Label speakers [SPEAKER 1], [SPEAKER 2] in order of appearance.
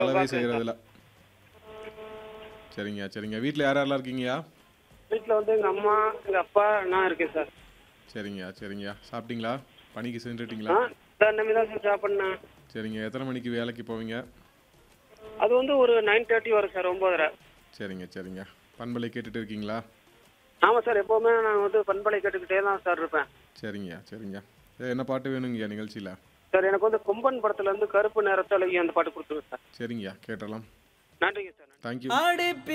[SPEAKER 1] வேலை செய்கிறதில்ல சரிங்க சரிங்க வீட்டில் யார் யாரெல்லாம் இருக்கீங்கய்யா
[SPEAKER 2] வீட்டில் வந்து எங்கள் அம்மா எங்கள் அப்பா நான் இருக்கேன் சார்
[SPEAKER 1] சரிங்கய்யா சரிங்கய்யா சாப்பிட்டீங்களா பணிக்கு
[SPEAKER 2] ஆ
[SPEAKER 1] சென்றுட்டீங்களா
[SPEAKER 2] சார் நம்ம தான் சார் சாப்பிட்ணேன்
[SPEAKER 1] சரிங்க எத்தனை மணிக்கு வேலைக்கு போவீங்க
[SPEAKER 2] அது வந்து ஒரு நைன் தேர்ட்டி வரும் சார் ஒம்போதரை
[SPEAKER 1] சரிங்க சரிங்க பண்பலை கேட்டுட்டு இருக்கீங்களா
[SPEAKER 2] ஆமாம் சார் எப்போவுமே நான் வந்து பண்பலை கேட்டுக்கிட்டே தான் சார் இருப்பேன்
[SPEAKER 1] சரிங்கய்யா சரிங்க ஏ, என்ன பாட்டு வேணுங்கய்யா நிகழ்ச்சியில்
[SPEAKER 2] சார் எனக்கு வந்து கொம்பன் படத்துல இருந்து கருப்பு நேரத்தழகி அந்த பாட்டு கொடுத்துருங்க சார்
[SPEAKER 1] சரிங்கய்யா கேட்டலாம்
[SPEAKER 2] நன்றிங்க சார்
[SPEAKER 1] தேங்க்யூ
[SPEAKER 3] ஆடி